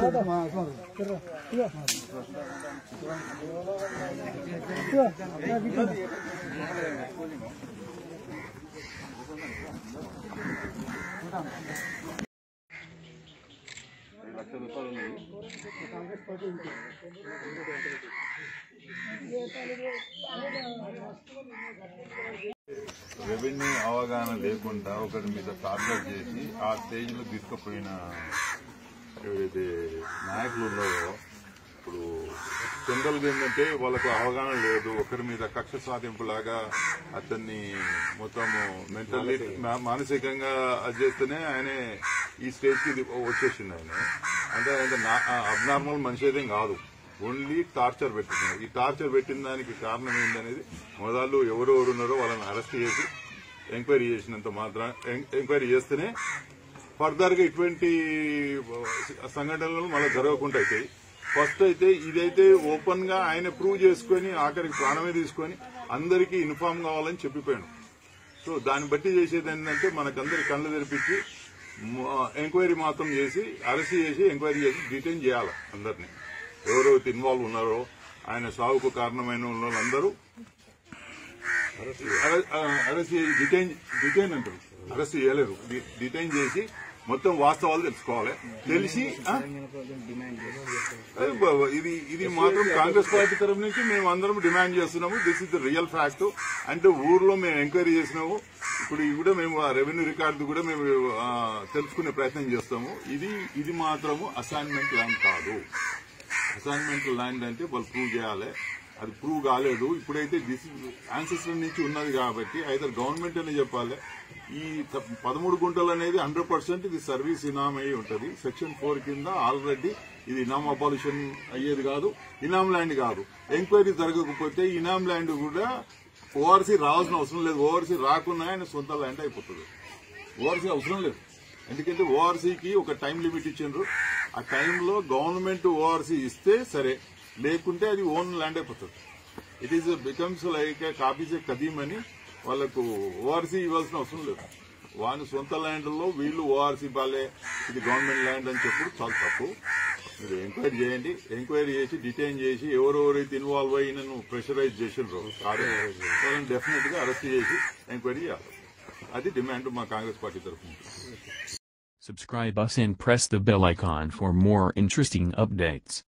Revenue అవగాహన లేకుండా ఒకరి మీద టార్గెట్ చేసి ఆ స్టేజ్ లో తీసుకుపోయిన ఏవైతే నాయకులు ఉన్నారో ఇప్పుడు జనరల్ గా ఏంటంటే వాళ్ళకు అవగాహన లేదు ఒకరి మీద కక్ష సాధింపులాగా అతన్ని మొత్తం మెంటల్లీ మానసికంగా అది చేస్తేనే ఆయన ఈ స్టేజ్ కి వచ్చేసింది ఆయన అంటే ఆయన అబ్నార్మల్ మనిషి అయితే కాదు ఓన్లీ టార్చర్ పెట్టింది ఈ టార్చర్ పెట్టిన దానికి కారణం ఏంటనేది మొదలు ఎవరెవరు ఉన్నారో వాళ్ళని అరెస్ట్ చేసి ఎంక్వైరీ చేసినంత మాత్రం ఎంక్వైరీ చేస్తేనే ఫర్దర్ గా ఇటువంటి సంఘటనలు మళ్ళీ జరగకుండా అవుతాయి ఫస్ట్ అయితే ఇదైతే ఓపెన్ గా ఆయన ప్రూవ్ చేసుకుని ఆఖరికి ప్రాణమే తీసుకొని అందరికీ ఇన్ఫార్మ్ కావాలని చెప్పిపోయాను సో దాన్ని బట్టి చేసేది ఏంటంటే మనకందరి కళ్ళు తెరిపించి ఎంక్వైరీ మాత్రం చేసి అరెస్ట్ చేసి ఎంక్వైరీ చేసి డిటైన్ చేయాలి అందరినీ ఎవరైతే ఇన్వాల్వ్ ఉన్నారో ఆయన సాగుకు కారణమైన వాళ్ళందరూ అరెస్ట్ డిటైన్ డిటైన్ అంటారు అరెస్ట్ చేయలేదు డి- డిటైన్ చేసి మొత్తం వాస్తవాలు తెలుసుకోవాలి తెలిసి ఆ? అదే బాబా, ఇది ఇది మాత్రం కాంగ్రెస్ పార్టీ తరఫు నుంచి మేము అందరం డిమాండ్ చేస్తున్నాము this is the real fact అంటే ఊర్లో మేము ఎంక్వైరీ చేసినాము ఇప్పుడు ఇది కూడా మేము ఆ రెవెన్యూ రికార్డు కూడా మేము ఆ, తెలుసుకునే ప్రయత్నం చేస్తాము ఇది ఇది మాత్రము అసైన్మెంట్ ల్యాండ్ కాదు అసైన్మెంట్ ల్యాండ్ అంటే వాళ్ళు ప్రూవ్ చేయాలి అది ప్రూవ్ కాలేదు ఇప్పుడైతే ఆన్సెస్టర్ నుంచి ఉన్నది కాబట్టి అయితే గవర్నమెంట్ అనే చెప్పాలి ఈ త- పదమూడు గుంటలు అనేది హండ్రెడ్ పర్సెంట్ ఇది సర్వీస్ ఇనామ్ అయి ఉంటది సెక్షన్ ఫోర్ కింద ఆల్రెడీ ఇది ఇనామ్ అబాలిషన్ అయ్యేది కాదు ఇనామ్ ల్యాండ్ కాదు ఎంక్వైరీ జరగకపోతే ఇనామ్ ల్యాండ్ కూడా ఓఆర్సీ రావాల్సిన అవసరం లేదు ఓఆర్సీ రాకున్నా ఆయన సొంత ల్యాండ్ అయిపోతుంది ఓఆర్సీ అవసరం లేదు ఎందుకంటే ఓఆర్సీకి ఒక టైం లిమిట్ ఇచ్చిండ్రు ఆ టైంలో గవర్నమెంట్ ఓఆర్సీ ఇస్తే సరే లేకుంటే అది ఓన్ ల్యాండ్ అయిపోతుంది ఇట్ ఈస్ బికమ్స్ లైక్ కాపీసే కదీం అని వాళ్ళకు ఓఆర్సీ ఇవ్వాల్సిన అవసరం లేదు వాని సొంత ల్యాండ్ లో వీళ్ళు ఓఆర్సీ బాలే ఇది గవర్నమెంట్ ల్యాండ్ అని చెప్పి చాలా తప్పు మీరు ఎంక్వైరీ చేయండి ఎంక్వైరీ చేసి డిటైన్ చేసి ఎవరెవరైతే ఇన్వాల్వ్ అయ్యి నన్ను ప్రెషరైజ్ చేసిండ్రో వాళ్ళని డెఫినెట్ గా అరెస్ట్ చేసి ఎంక్వైరీ చేయాలి అది డిమాండ్ మా కాంగ్రెస్ పార్టీ తరఫు నుంచి Subscribe us and press the bell icon for more interesting updates.